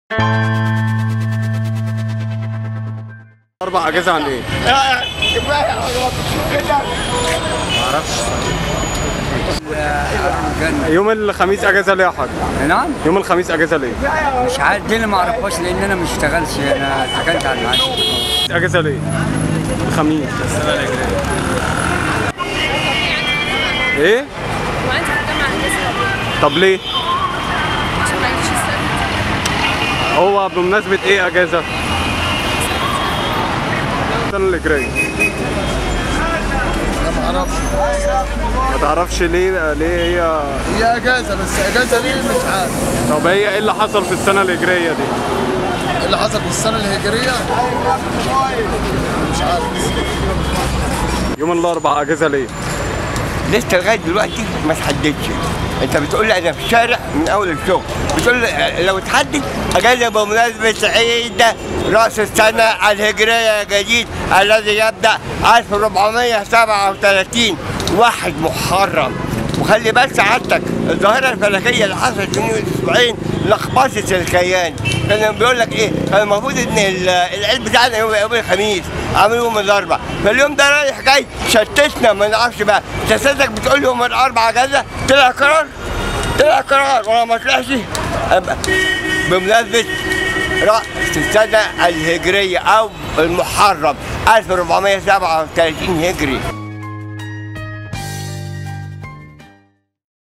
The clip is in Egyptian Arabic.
اربع اجازه عن ايه؟ معرفش يوم الخميس اجازه ليه يا حاج؟ نعم يوم الخميس اجازه ليه؟ مش عارف دي اللي ما اعرفهاش لان انا ما اشتغلش انا سكنت على المعاش اجازه ليه؟ الخميس ايه؟ وانت في الجامعه هندسه طب ليه؟ عشان ما يجيش السبت هو بمناسبه ايه اجازه؟ السنه اللي جايه ما اعرفش ما تعرفش ليه ليه هي هي اجازه بس اجازه ليه مش عارف طب هي ايه اللي حصل في السنه الهجريه دي؟ إيه اللي حصل في السنه الهجريه مش عارف يوم الاربع اجازه ليه؟ لسه لغايه دلوقتي ما تحددش انت بتقول لي انا في الشارع من اول الشغل بتقول لي لو تحدد اجازه بمناسبه عيد راس السنه الهجريه الجديد الذي يبدا 1437 واحد محرم وخلي بال سعادتك الظاهره الفلكيه اللي حصلت من اسبوعين لخبطت الكيان كان بيقول لك ايه كان المفروض ان ال- العيد بتاعنا يوم يوم الخميس عامل يوم الاربعاء فاليوم ده رايح جاي شتتنا ما نعرفش بقى سيادتك بتقول يوم الاربعاء اجازه طلع قرار طلع قرار ولا ما طلعش أبقى بمناسبه رأس السنة الهجرية أو المحرم 1437 هجري